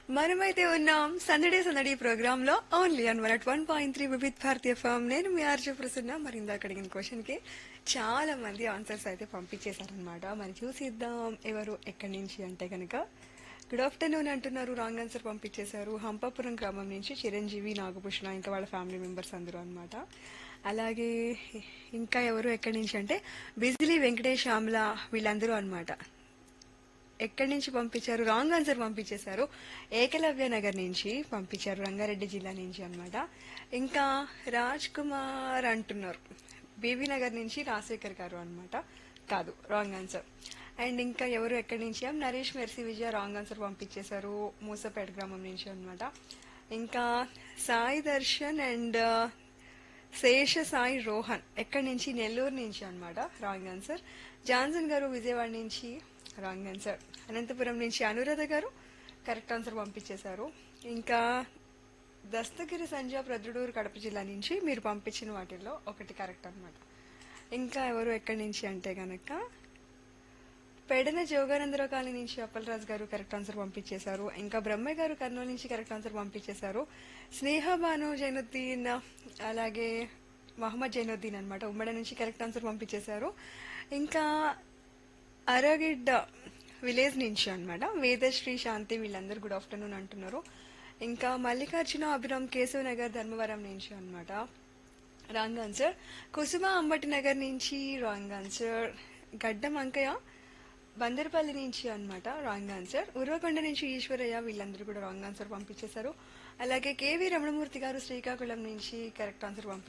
మనమైతే ఉన్నాం సందడే సందడి ప్రోగ్రామ్ లో only on one one point three Vividh Bharatiya ఫామ్ నేను మీ ఆర్జే ప్రసన్న మరి ఇందాక అడిగిన క్వశ్చన్ కి చాలా మంది ఆన్సర్స్ అయితే పంపించేశారనమాట మరి చూసిద్దాం ఎవరు ఎక్కడి నుంచి అంటే కనుక గుడ్ ఆఫ్టర్నూన్ అంటున్నారు రాంగ్ ఆన్సర్ పంపించేశారు హంపాపురం గ్రామం నుంచి చిరంజీవి నాగభూషణ ఇంకా వాళ్ళ ఫ్యామిలీ మెంబర్స్ అందరూ అనమాట అలాగే ఇంకా ఎవరు ఎక్కడి నుంచి అంటే బిజిలీ వెంకటేష్ ఆమ్ల వీళ్ళందరూ అన్నమాట ఎక్కడి నుంచి పంపించారు రాంగ్ ఆన్సర్ పంపించేశారు ఏకలవ్య నగర్ నుంచి పంపించారు రంగారెడ్డి జిల్లా నుంచి అన్నమాట ఇంకా రాజ్ కుమార్ అంటున్నారు బీబీ నగర్ నుంచి రాజశేఖర్ గారు అన్నమాట కాదు రాంగ్ ఆన్సర్ అండ్ ఇంకా ఎవరు ఎక్కడి నుంచి ఏం నరేష్ మెర్సీ విజయ రాంగ్ ఆన్సర్ పంపించేశారు మూసపేట గ్రామం నుంచి అన్నమాట ఇంకా సాయి దర్శన్ అండ్ శేష సాయి రోహన్ ఎక్కడి నుంచి నెల్లూరు నుంచి అన్నమాట రాంగ్ ఆన్సర్ జాన్సన్ గారు విజయవాడ నుంచి రాంగ్ ఆన్సర్ అనంతపురం నుంచి అనురాధ గారు కరెక్ట్ ఆన్సర్ పంపించేశారు ఇంకా దస్తగిరి సంజా ప్రద్రుడూరు కడప జిల్లా నుంచి మీరు పంపించిన వాటిల్లో ఒకటి కరెక్ట్ అన్నమాట ఇంకా ఎవరు ఎక్కడి నుంచి అంటే గనక పెడన జోగానందరావు కాలనీ నుంచి అప్పలరాజు గారు కరెక్ట్ ఆన్సర్ పంపించేశారు ఇంకా బ్రహ్మయ్య గారు కర్నూలు నుంచి కరెక్ట్ ఆన్సర్ పంపించేశారు స్నేహ బాను జైనుద్దీన్ అలాగే మహమ్మద్ జైనుద్దీన్ అనమాట ఉమ్మడి నుంచి కరెక్ట్ ఆన్సర్ పంపించేశారు ఇంకా అరగిడ్డ విలేజ్ నుంచి అన్నమాట వేదశ్రీ శాంతి వీళ్ళందరూ గుడ్ ఆఫ్టర్నూన్ అంటున్నారు ఇంకా మల్లికార్జున అభిరామ్ కేశవ్ నగర్ ధర్మవరం నుంచి అన్నమాట రాంగ్ ఆన్సర్ కుసుమ అంబటి నగర్ నుంచి రాంగ్ ఆన్సర్ గడ్డం అంకయ్య బందర్పల్లి నుంచి అన్నమాట రాంగ్ ఆన్సర్ ఉర్వకొండ నుంచి ఈశ్వరయ్య వీళ్ళందరూ కూడా రాంగ్ ఆన్సర్ పంపించేశారు అలాగే కేవీ రమణమూర్తి గారు శ్రీకాకుళం నుంచి కరెక్ట్ ఆన్సర్ పంపించారు